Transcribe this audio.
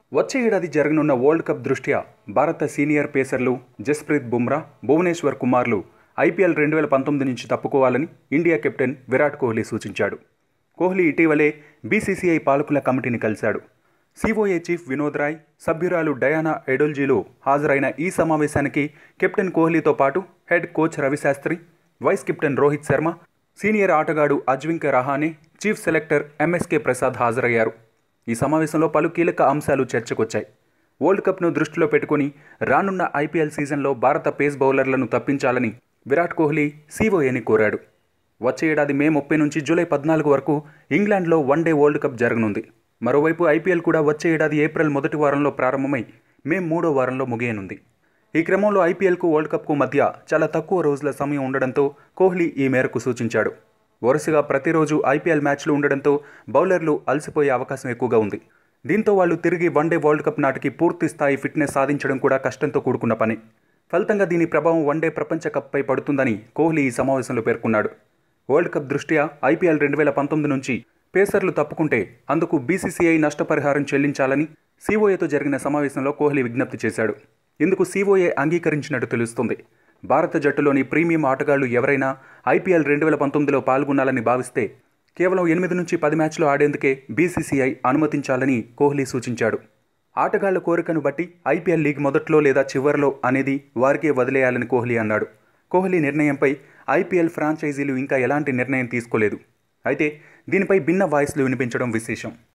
వచ్చే ఏడాది జరగనున్న వరల్డ్ కప్ దృష్ట్యా భారత సీనియర్ పేసర్లు జస్ప్రీత్ బుమ్రా భువనేశ్వర్ కుమార్లు ఐపీఎల్ రెండు వేల పంతొమ్మిది నుంచి తప్పుకోవాలని ఇండియా కెప్టెన్ విరాట్ కోహ్లీ సూచించాడు కోహ్లీ ఇటీవలే బీసీసీఐ పాలకుల కమిటీని కలిశాడు సిఓఏ చీఫ్ వినోద్ రాయ్ సభ్యురాలు డయానా ఎడోల్జీలు హాజరైన ఈ సమావేశానికి కెప్టెన్ కోహ్లీతో పాటు head coach Ravi Shastri vice captain Rohit Sharma senior ఆటగాడు Ajinkya Rahane chief selector MSK Prasad హాజరయ్యారు ఈ సమావేశంలో పలు కీలక అంశాలు చర్చకొచ్చాయి వరల్డ్ కప్ను దృష్టిలో పెట్టుకుని రానున్న ఐపీఎల్ సీజన్లో భారత పేస్ బౌలర్లను తప్పించాలని విరాట్ కోహ్లీ సీఓఏని కోరాడు వచ్చే ఏడాది మే ముప్పై నుంచి జూలై పద్నాలుగు వరకు ఇంగ్లాండ్లో వన్డే వరల్డ్ కప్ జరగనుంది మరోవైపు ఐపీఎల్ కూడా వచ్చే ఏడాది ఏప్రిల్ మొదటి వారంలో ప్రారంభమై మే మూడో వారంలో ముగియనుంది ఈ క్రమంలో ఐపీఎల్కు వరల్డ్ కప్కు మధ్య చాలా తక్కువ రోజుల సమయం ఉండడంతో కోహ్లీ ఈ మేరకు సూచించాడు వరుసగా ప్రతిరోజు ఐపీఎల్ మ్యాచ్లు ఉండడంతో బౌలర్లు అలసిపోయే అవకాశం ఎక్కువగా ఉంది దీంతో వాళ్ళు తిరిగి వన్డే వరల్డ్ కప్ నాటికి పూర్తి స్థాయి ఫిట్నెస్ సాధించడం కూడా కష్టంతో కూడుకున్న పని ఫలితంగా దీని ప్రభావం వన్డే ప్రపంచ కప్పై పడుతుందని కోహ్లీ ఈ సమావేశంలో పేర్కొన్నాడు వరల్డ్ కప్ దృష్ట్యా ఐపీఎల్ రెండు వేల పంతొమ్మిది నుంచి పేసర్లు తప్పుకుంటే అందుకు బీసీసీఐ నష్టపరిహారం చెల్లించాలని సీఓఏతో జరిగిన సమావేశంలో కోహ్లీ విజ్ఞప్తి చేశాడు ఇందుకు సీఓఏ అంగీకరించినట్టు తెలుస్తుంది భారత జట్టులోని ప్రీమియం ఆటగాళ్లు ఎవరైనా ఐపీఎల్ రెండు వేల పంతొమ్మిదిలో పాల్గొనాలని భావిస్తే కేవలం ఎనిమిది నుంచి పది మ్యాచ్లు ఆడేందుకే బీసీసీఐ అనుమతించాలని కోహ్లీ సూచించాడు ఆటగాళ్ల కోరికను బట్టి ఐపీఎల్ లీగ్ మొదట్లో లేదా చివరిలో అనేది వారికే వదిలేయాలని కోహ్లీ అన్నాడు కోహ్లీ నిర్ణయంపై ఐపీఎల్ ఫ్రాంచైజీలు ఇంకా ఎలాంటి నిర్ణయం తీసుకోలేదు అయితే దీనిపై భిన్న వాయిస్లు వినిపించడం విశేషం